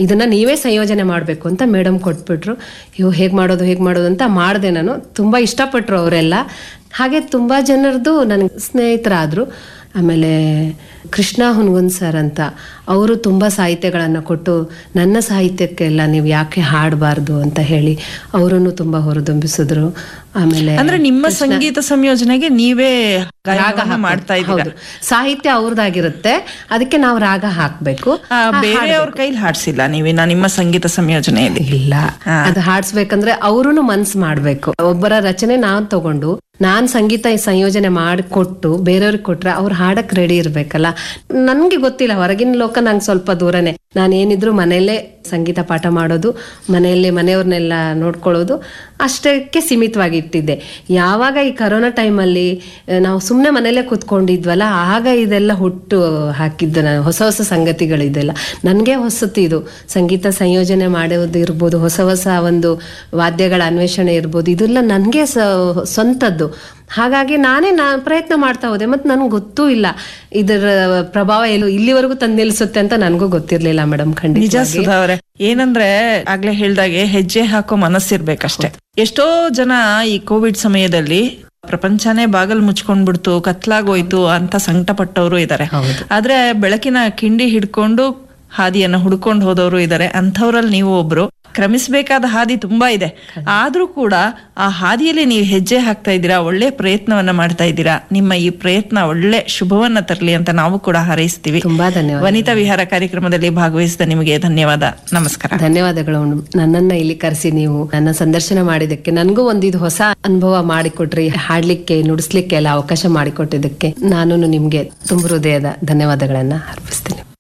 ಇದನ್ನ ನೀವೇ ಸಂಯೋಜನೆ ಮಾಡಬೇಕು ಅಂತ ಮೇಡಮ್ ಕೊಟ್ಬಿಟ್ರು ಅಯ್ಯೋ ಹೇಗೆ ಮಾಡೋದು ಹೇಗೆ ಮಾಡೋದು ಅಂತ ಮಾಡಿದೆ ನಾನು ತುಂಬ ಇಷ್ಟಪಟ್ಟರು ಅವರೆಲ್ಲ ಹಾಗೆ ತುಂಬ ಜನರದು ನನಗೆ ಸ್ನೇಹಿತರಾದರು ಆಮೇಲೆ ಕೃಷ್ಣ ಹುನ್ಗುನ್ ಸರ್ ಅಂತ ಅವರು ತುಂಬ ಸಾಹಿತ್ಯಗಳನ್ನು ಕೊಟ್ಟು ನನ್ನ ಸಾಹಿತ್ಯಕ್ಕೆಲ್ಲ ನೀವು ಯಾಕೆ ಹಾಡಬಾರ್ದು ಅಂತ ಹೇಳಿ ಅವರನ್ನು ತುಂಬ ಹೊರದುಂಬಿಸಿದ್ರು ಆಮೇಲೆ ಅಂದ್ರೆ ನಿಮ್ಮ ಸಂಗೀತ ಸಂಯೋಜನೆಗೆ ನೀವೇ ಗಾಯನ ಮಾಡ್ತಾ ಇದ್ದೀರಾ ಹೌದು ಸಾಹಿತ್ಯ ಅವ್ರದ್ದಾಗಿರುತ್ತೆ ಅದಕ್ಕೆ ನಾವು ರಾಗ ಹಾಕ್ಬೇಕು ಆ, ಬೇರೆಯವ್ರ ಕೈಲಿ ಹಾಡ್ಸಿಲ್ಲ ನೀವಿನ್ನ ನಿಮ್ಮ ಸಂಗೀತ ಸಂಯೋಜನೆಯಲ್ಲಿ ಇಲ್ಲ ಅದು ಹಾಡ್ಸ್ಬೇಕಂದ್ರೆ ಅವ್ರು ಮನ್ಸ್ ಮಾಡ್ಬೇಕು ಒಬ್ಬರ ರಚನೆ ನಾನ್ ತಗೊಂಡು ನಾನ್ ಸಂಗೀತ ಸಂಯೋಜನೆ ಮಾಡಿಕೊಟ್ಟು ಬೇರೆಯವ್ರಿಗೆ ಕೊಟ್ರೆ ಅವ್ರು ಹಾಡಕ್ ರೆಡಿ ಇರ್ಬೇಕಲ್ಲ ನನ್ಗೆ ಗೊತ್ತಿಲ್ಲ ಹೊರಗಿನ ಲೋಕ ನಂಗೆ ಸ್ವಲ್ಪ ದೂರನೇ ನಾನು ಏನಿದ್ರು ಮನೆಯಲ್ಲೇ ಸಂಗೀತ ಪಾಠ ಮಾಡೋದು ಮನೆಯಲ್ಲೇ ಮನೆಯವ್ರನ್ನೆಲ್ಲ ನೋಡ್ಕೊಳ್ಳೋದು ಅಷ್ಟಕ್ಕೆ ಸೀಮಿತವಾಗಿ ಇಟ್ಟಿದ್ದೆ ಯಾವಾಗ ಈ ಕರೋನಾ ಟೈಮಲ್ಲಿ ನಾವು ಸುಮ್ಮನೆ ಮನೆಯಲ್ಲೇ ಕೂತ್ಕೊಂಡಿದ್ವಲ್ಲ ಆಗ ಇದೆಲ್ಲ ಹುಟ್ಟು ಹಾಕಿದ್ದು ನಾನು ಹೊಸ ಹೊಸ ಸಂಗತಿಗಳಿದೆಲ್ಲ ನನಗೆ ಹೊಸತು ಇದು ಸಂಗೀತ ಸಂಯೋಜನೆ ಮಾಡೋದು ಇರ್ಬೋದು ಹೊಸ ಹೊಸ ಒಂದು ವಾದ್ಯಗಳ ಅನ್ವೇಷಣೆ ಇರ್ಬೋದು ಇದೆಲ್ಲ ನನಗೆ ಸ್ವಂತದ್ದು ಹಾಗಾಗಿ ನಾನೇ ನಾ ಪ್ರಯತ್ನ ಮಾಡ್ತಾ ಹೋದೆ ಮತ್ತು ನನಗೆ ಗೊತ್ತೂ ಇಲ್ಲ ಇದರ ಪ್ರಭಾವ ಎಲ್ಲೂ ಇಲ್ಲಿವರೆಗೂ ತಂದು ನಿಲ್ಲಿಸುತ್ತೆ ಅಂತ ನನಗೂ ಗೊತ್ತಿರ್ಲಿಲ್ಲ ಮೇಡಮ್ ಖಂಡಿತ ನಿಜ ಸುಧಾ ಅವ್ರೆ ಏನಂದ್ರೆ ಆಗ್ಲೇ ಹೇಳ್ದಾಗೆ ಹೆಜ್ಜೆ ಹಾಕೋ ಮನಸ್ಸಿರ್ಬೇಕಷ್ಟೇ ಎಷ್ಟೋ ಜನ ಈ ಕೋವಿಡ್ ಸಮಯದಲ್ಲಿ ಪ್ರಪಂಚನೇ ಬಾಗಲ್ ಮುಚ್ಕೊಂಡ್ಬಿಡ್ತು ಕತ್ಲಾಗೋಯ್ತು ಅಂತ ಸಂಕಟ ಪಟ್ಟವರು ಇದಾರೆ ಆದ್ರೆ ಬೆಳಕಿನ ಕಿಂಡಿ ಹಿಡ್ಕೊಂಡು ಹಾದಿಯನ್ನ ಹುಡ್ಕೊಂಡು ಹೋದವರು ಇದಾರೆ ಅಂಥವ್ರಲ್ಲಿ ನೀವು ಒಬ್ರು ಕ್ರಮಿಸಬೇಕಾದ ಹಾದಿ ತುಂಬಾ ಇದೆ ಆದ್ರೂ ಕೂಡ ಆ ಹಾದಿಯಲ್ಲಿ ನೀವು ಹೆಜ್ಜೆ ಹಾಕ್ತಾ ಇದ್ದೀರಾ ಒಳ್ಳೆ ಪ್ರಯತ್ನವನ್ನ ಮಾಡ್ತಾ ಇದ್ದೀರಾ ನಿಮ್ಮ ಈ ಪ್ರಯತ್ನ ಒಳ್ಳೆ ಶುಭವನ್ನ ತರಲಿ ಅಂತ ನಾವು ಕೂಡ ಹಾರೈಸ್ತೀವಿ ತುಂಬಾ ಧನ್ಯವಾದ ವನಿತಾ ವಿಹಾರ ಕಾರ್ಯಕ್ರಮದಲ್ಲಿ ಭಾಗವಹಿಸಿದ ನಿಮಗೆ ಧನ್ಯವಾದ ನಮಸ್ಕಾರ ಧನ್ಯವಾದಗಳು ನನ್ನನ್ನ ಇಲ್ಲಿ ಕರೆಸಿ ನೀವು ನನ್ನ ಸಂದರ್ಶನ ಮಾಡಿದಕ್ಕೆ ನನಗೂ ಒಂದು ಇದು ಹೊಸ ಅನುಭವ ಮಾಡಿಕೊಟ್ರಿ ಹಾಡ್ಲಿಕ್ಕೆ ನುಡಿಸ್ಲಿಕ್ಕೆ ಎಲ್ಲ ಅವಕಾಶ ಮಾಡಿಕೊಟ್ಟಿದ್ದಕ್ಕೆ ನಾನು ನಿಮ್ಗೆ ತುಂಬ ಹೃದಯದ ಧನ್ಯವಾದಗಳನ್ನ ಅರ್ಪಿಸ್ತೀನಿ